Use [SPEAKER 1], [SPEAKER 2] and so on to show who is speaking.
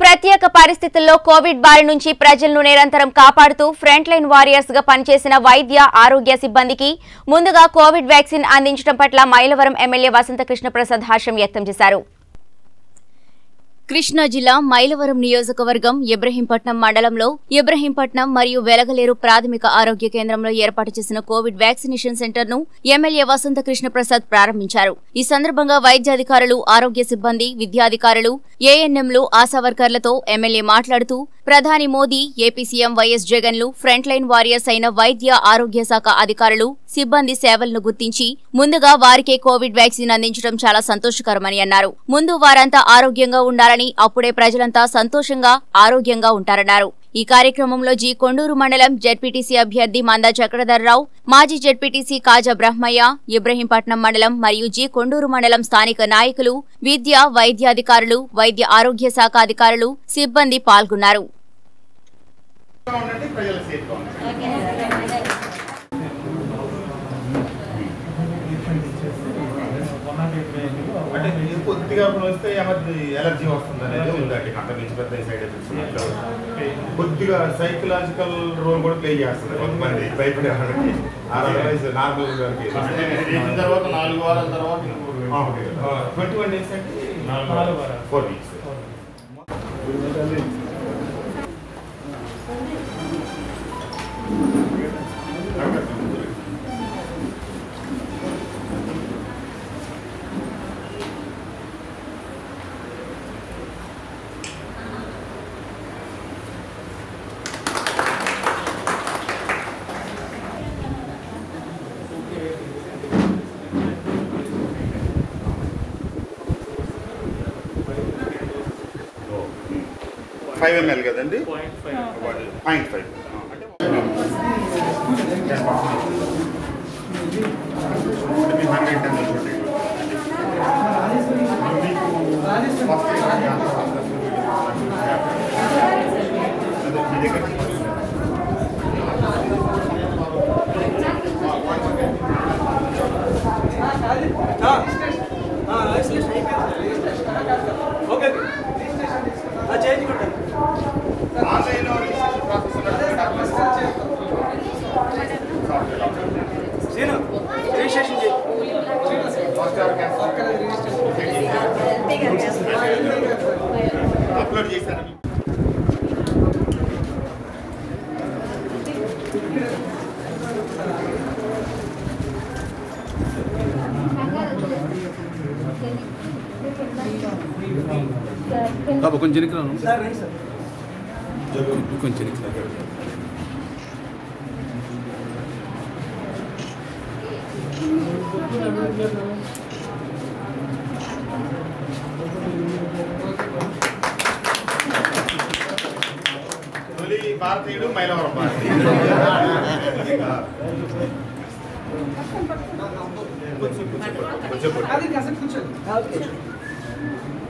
[SPEAKER 1] ప్రత్యేక పరిస్థితుల్లో కోవిడ్ బారి నుంచి ప్రజలను నిరంతరం కాపాడుతూ ఫ్రంట్ లైన్ వారియర్స్ గా పనిచేసిన వైద్య ఆరోగ్య సిబ్బందికి ముందుగా కోవిడ్ వ్యాక్సిన్ అందించడం పట్ల మైలవరం ఎమ్మెల్యే వసంత కృష్ణ ప్రసాద్ హర్షం వ్యక్తం చేశారు కృష్ణా జిల్లా మైలవరం నియోజకవర్గం ఇబ్రహీంపట్నం మండలంలో ఇబ్రహీంపట్నం మరియు వెలగలేరు ప్రాథమిక ఆరోగ్య కేంద్రంలో ఏర్పాటు చేసిన కోవిడ్ వ్యాక్సినేషన్ సెంటర్ ను ఎమ్మెల్యే వసంత కృష్ణ ప్రసాద్ ప్రారంభించారు ఈ సందర్భంగా వైద్యాధికారులు ఆరోగ్య సిబ్బంది విద్యాధికారులు ఏఎన్ఎంలు ఆశా వర్కర్లతో ఎమ్మెల్యే మాట్లాడుతూ ప్రధాని మోదీ ఏపీ సీఎం వైఎస్ జగన్లు ఫ్రంట్ లైన్ వారియర్స్ అయిన వైద్య ఆరోగ్య శాఖ అధికారులు సిబ్బంది సేవలను గుర్తించి ముందుగా వారికే కోవిడ్ వ్యాక్సిన్ అందించడం చాలా సంతోషకరమని అన్నారు ముందు వారంతా ఆరోగ్యంగా ఉండాలని అప్పుడే ప్రజలంతా సంతోషంగా ఆరోగ్యంగా ఉంటారన్నారు ఈ కార్యక్రమంలో జి కొండూరు మండలం జెడ్పీటీసీ అభ్యర్థి మందా చక్రధర్రావు మాజీ జెడ్పీటీసీ కాజా బ్రహ్మయ్య ఇబ్రహీంపట్నం మండలం మరియు జి కొండూరు మండలం స్థానిక నాయకులు విద్య వైద్యాధికారులు వైద్య ఆరోగ్య శాఖ అధికారులు సిబ్బంది పాల్గొన్నారు
[SPEAKER 2] ఉండండి ప్రజలు సేఫ్గా ఉండండి అంటే ఇది కొద్దిగా వస్తే ఎమర్జీ ఎలర్జీ వస్తుంది అనేది ఉందండి అంత మించి పెద్ద సైడ్ ఎఫెక్ట్స్ ఉన్నట్లు. కొద్దిగా సైకలాజికల్ రోల్ కూడా ప్లే చేస్తుంది కొంతమంది భయపడే వాళ్ళకి అదర్వైజ్ నార్మల్
[SPEAKER 3] చేసిన తర్వాత నాలుగు వారాల తర్వాత
[SPEAKER 2] ట్వంటీ వన్ డేస్ అంటే
[SPEAKER 3] నాలుగు వారాలు.
[SPEAKER 2] ఫోర్ వీక్స్ ఫైవ్ ఎంఎల్ కదండి పాయింట్ ఫైవ్
[SPEAKER 4] ఓకే చేంజ్ కొట్టండి
[SPEAKER 2] ఆన్లైన్లో
[SPEAKER 4] సీను రిజిస్ట్రేషన్ చేయి
[SPEAKER 2] అప్లోడ్ చేశాను
[SPEAKER 5] బాబు కొంచెం వెనక్కి రాను
[SPEAKER 4] సార్ రైట్ సార్
[SPEAKER 5] కొంచెం వెనక్కి రా.
[SPEAKER 2] తొలి భారతీయుడు మైలవరం భారతీయుడు కొంచెం కొంచెం కొంచెం
[SPEAKER 4] అది కాసేపు కూర్చోండి